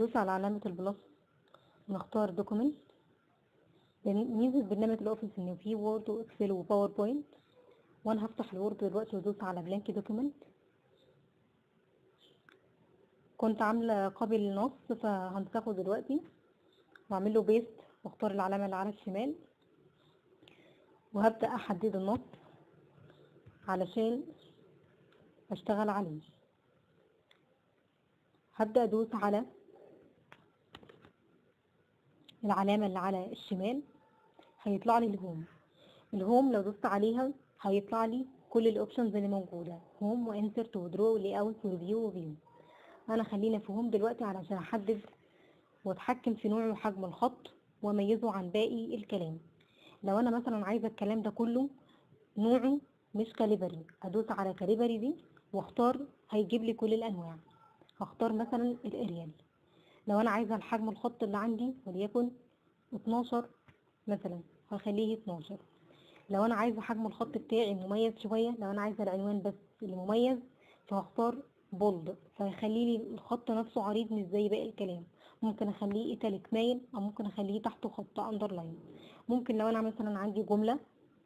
هندوس على علامة البلس ونختار دوكيمنت ميزة برنامج الاوفيس ان فيه وورد واكسل وباوربوينت وانا هفتح الوورد دلوقتي وادوس على بلانك دوكيمنت كنت عاملة قابل للنص فهنسخه دلوقتي واعمل له بيست واختار العلامة اللي على الشمال وهبدأ احدد النص علشان اشتغل عليه هبدأ ادوس على العلامة اللي على الشمال هيطلع لي الهوم الهوم لو دوست عليها هيطلع لي كل الاوبشنز اللي موجودة هوم وانسرت ودرو ولي اوت وريفيو وفيو انا خلينا في هوم دلوقتي علشان احدد واتحكم في نوع وحجم الخط واميزه عن باقي الكلام لو انا مثلا عايزة الكلام ده كله نوعه مش كاليبري ادوس على كاليبري دي واختار هيجيب لي كل الانواع هختار مثلا الاريال لو انا عايزه الحجم الخط اللي عندي وليكن 12 مثلا هخليه 12 لو انا عايزه حجم الخط بتاعي مميز شويه لو انا عايزه العنوان بس اللي مميز فهختار بولد فهيخلي لي الخط نفسه عريض مش زي باقي الكلام ممكن اخليه ايتاليك مايل او ممكن اخليه تحته خط اندرلاين ممكن لو انا مثلا عندي جمله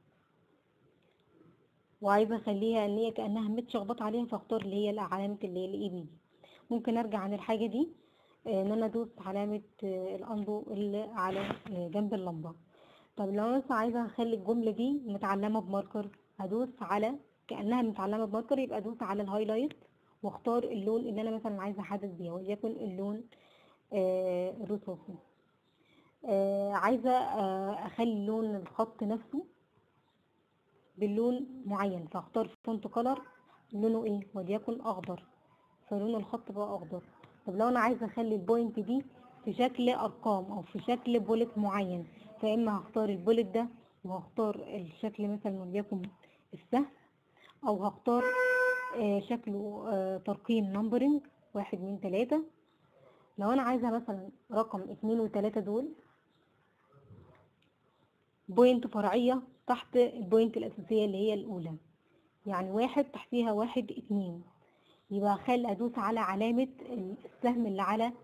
وعايزه اخليها ان هي كانها متشخبط عليها فاختار اللي هي علامه اللي هي الاي بي دي ممكن ارجع عن الحاجه دي ان انا ادوس علامه الاندو اللي على جنب اللمبه طب لو انا مثلا عايزه اخلي الجمله دي متعلمه بماركر هدوس على كانها متعلمه بماركر يبقى ادوس على الهايلايت واختار اللون اللي انا مثلا عايزه احدد بيه وليكن اللون الرصاصي عايزه اخلي لون الخط نفسه باللون معين فاختار فونت كلر لونه ايه وليكن اخضر فلون الخط بقى اخضر طب لو انا عايزه اخلي البوينت دي في شكل ارقام او في شكل بولت معين فاما هختار البولت ده وهختار الشكل مثلا وليكن السهم او هختار آه شكله آه ترقيم نمبرنج واحد اتنين تلاتة لو انا عايزه مثلا رقم اتنين وتلاتة دول بوينت فرعية تحت البوينت الأساسية اللي هي الأولى يعني واحد تحتيها واحد اتنين يبقى خل أدوس على علامة السهم اللي على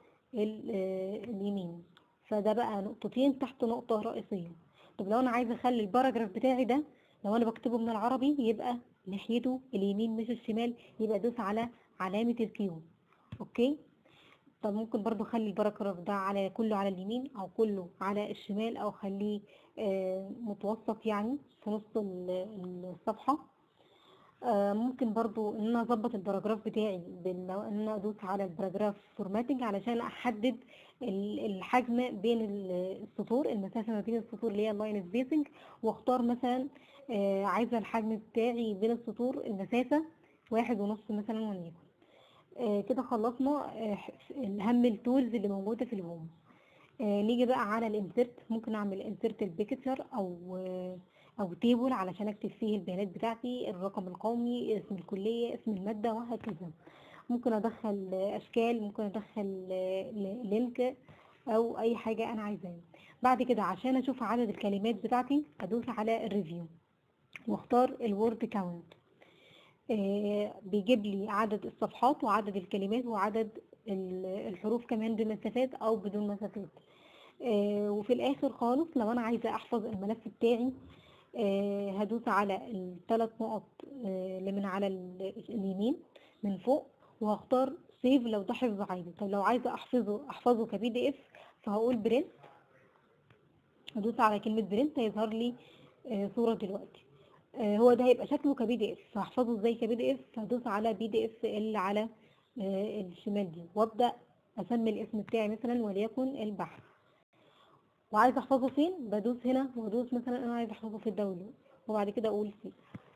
اليمين فده بقى نقطتين تحت نقطة رئيسية طب لو أنا عايزة أخلي الباراجراف بتاعي ده لو أنا بكتبه من العربي يبقى ناحيته اليمين مش الشمال يبقى أدوس على علامة الكيو أوكي طب ممكن برضو اخلي الباراجراف ده على كله على اليمين او كله على الشمال او اخليه متوسط يعني في نص الصفحة ممكن برضو ان انا اظبط الباراجراف بتاعي بان انا ادوس على الباراجراف فورماتنج علشان احدد الحجم بين السطور المسافة ما بين السطور اللي هي اللاين سبيسنج واختار مثلا عايزة الحجم بتاعي بين السطور المسافة واحد ونص مثلا وليكن آه كده خلصنا آه اهم التولز اللي موجوده في الهوم آه نيجي بقى على الانسرت ممكن اعمل انسرت البيكتشر او او تيبل علشان اكتب فيه البيانات بتاعتي الرقم القومي اسم الكليه اسم الماده وهكذا ممكن ادخل اشكال ممكن ادخل لينك او اي حاجه انا عايزاها بعد كده عشان اشوف عدد الكلمات بتاعتي ادوس على الريفيو واختار الوورد كاونت آه بيجيب لي عدد الصفحات وعدد الكلمات وعدد الحروف كمان بمسافات او بدون مسافات آه وفي الاخر خالص لو انا عايزه احفظ الملف بتاعي آه هدوس على الثلاث نقط اللي من على اليمين من فوق وهختار سيف لو ده حفظ عادي طب لو عايزه احفظه احفظه كبي دي اف فهقول برنت هدوس على كلمه برنت هيظهر لي صوره دلوقتي هو ده هيبقى شكله كبي دي اف فاحفظه ازاي كبي دي اف هدوس على بي دي اف اللي على الشمال دي وابدا اسمي الاسم بتاعي مثلا وليكن البحث وعايزه احفظه فين بدوس هنا وادوس مثلا انا عايزه احفظه في الداونلود وبعد كده اقول سي